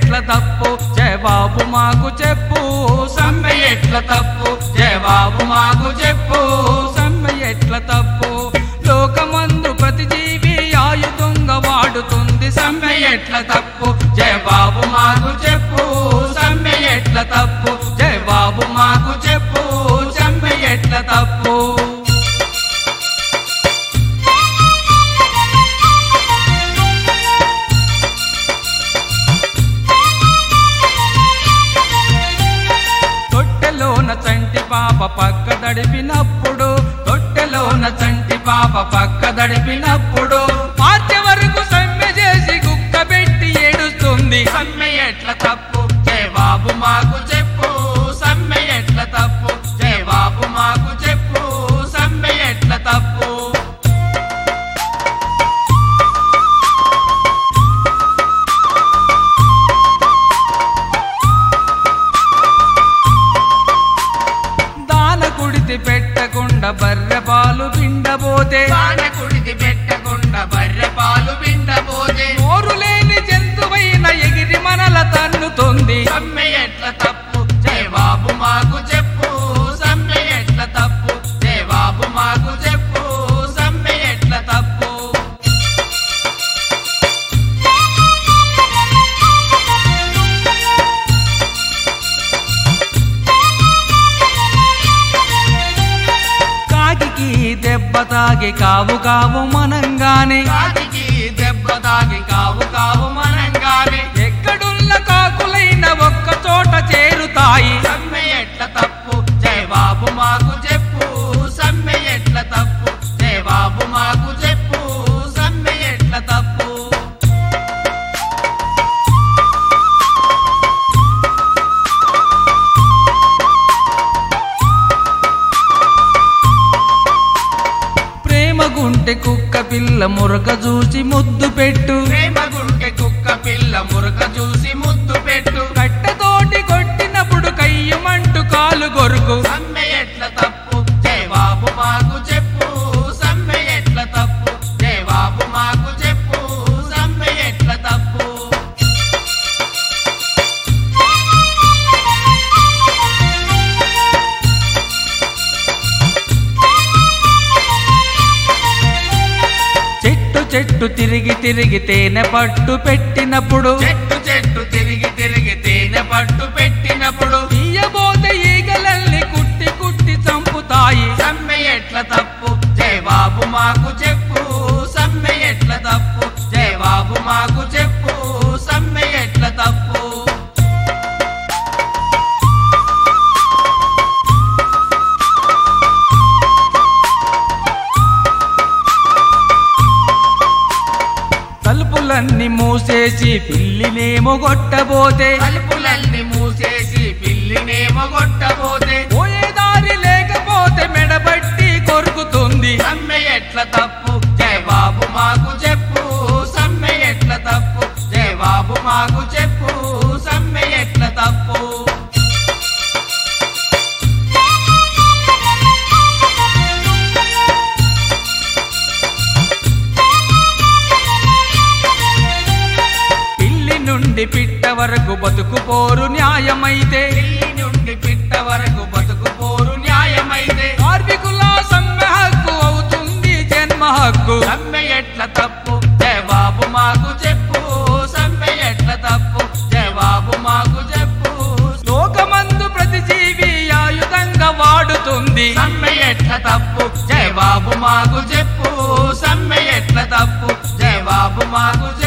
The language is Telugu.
ఎట్ల తప్పు జవాబు మాకు చెప్పు సమ్మె ఎట్ల తప్పు జవాబు మాకు చెప్పు సమ్మె ఎట్ల తప్పు లోకమందు ప్రతి జీవి ఆయుధంగా వాడుతుంది సమ్మె ఎట్ల తప్పు జవాబు మాకు చెప్పు సమ్మె ఎట్ల తప్పు జవాబు మాకు చెప్పు సమ్మె ఎట్ల తప్పు తొట్టెలోన చంటి పాప పక్క దడిపినప్పుడు తొట్టెలోన చంటి పాప పక్క దడిపినప్పుడు మార్చే వరకు సమ్మె చేసి గుక్క పెట్టి ఏడుస్తుంది సమ్మె ఎట్ల తప్పు జవాబు మాకు చెప్పు సమ్మె ఎట్ల తప్పు జవాబు మాకు చెప్పు సమ్మె ఎట్ల తప్పు దాన కుడితి పెట్టకుండా బర్రె పాలు పిండబోతే కుడిది పెట్టకుండా బర్రె పాలు పిండబోతే నోరు లేని జంతువైన ఎగిరి మనల తన్నుతుంది సమ్మె ఎట్ల తప్పు జవాబు మాకు చెప్పు సమ్మె ఎట్ల తప్పు జవాబు మాకు చెప్పు సమ్మె ఎట్ల తప్పు కాకికి దెబ్బ తాగి కావు కావు మనంగానే కాటికి దెబ్బ తాగి కావు కావు మనంగానే ఎక్కడున్న కాకులైన ఒక్క చోట చేరుతాయి సమ్మె ఎట్ల తప్పు జవాబు మాకు చెప్పు సమ్మె ఎట్ల తప్పు జవాబు మాకు చెప్పు సమ్మె ఎట్ల తప్పు ప్రేమ గుంటె కుక్క పిల్ల మురక చూసి ముద్దు పెట్టు ప్రేమ గుంటె కుక్క పిల్ల మురక చూసి ముద్దు పెట్టు కట్టెతోటి కొట్టినప్పుడు కయ్యమంటూ కాలు గొరుకు సమ్మె ఎట్ల తప్పు జవాబు మాకు చెప్పు సమ్మె ఎట్ల తప్పు జవాబు మాకు చెప్పు సమ్మె ఎట్ల తప్పు చెట్టు చెట్టు తిరిగి తిరిగి తేనె పట్టు పెట్టినప్పుడు చెట్టు చెట్టు తిరిగి తిరిగి తేనె పట్టు పెట్టినప్పుడు తీయబోతే ఈగలల్ని కుట్టి కుట్టి చంపుతాయి సమ్మె ఎట్ల తప్పు జవాబు మాకు చెప్పు సమ్మె ఎట్ల తప్పు జవాబు మాకు చెప్పు సమ్మె ఎట్ల తప్పు తలుపులన్నీ మూసేసి పిల్లినేమో కొట్టబోతే తలుపులన్నీ మూసేసి పిల్లినేమో కొట్టబోతే పోయే దారి లేకపోతే మెడబట్టి కొరుకుతుంది సమ్మె ఎట్ల తప్పు జవాబు మాకు చెప్పు సమ్మె ఎట్ల తప్పు జవాబు మాకు చెప్పు సమ్మె ఎట్ల తప్పు పిల్లి నుండి పిట్ట వరకు బతుకు పోరు న్యాయమైతే పిల్లి నుండి పిట్ట వరకు బతుకు పోరు న్యాయమైతే కార్మికుల సమ్మె హక్కు అవుతుంది జన్మ హక్కు సమ్మె ఎట్ల తప్పు జవాబు మాకు చెప్పు సమ్మె ఎట్ల తప్పు జవాబు మాకు చెప్పు లోకమందు ప్రతి జీవి ఆయుధంగా వాడుతుంది సమ్మె ఎట్ల తప్పు జవాబు మాకు చెప్పు సమ్మె ఎట్ల తప్పు జవాబు మాకు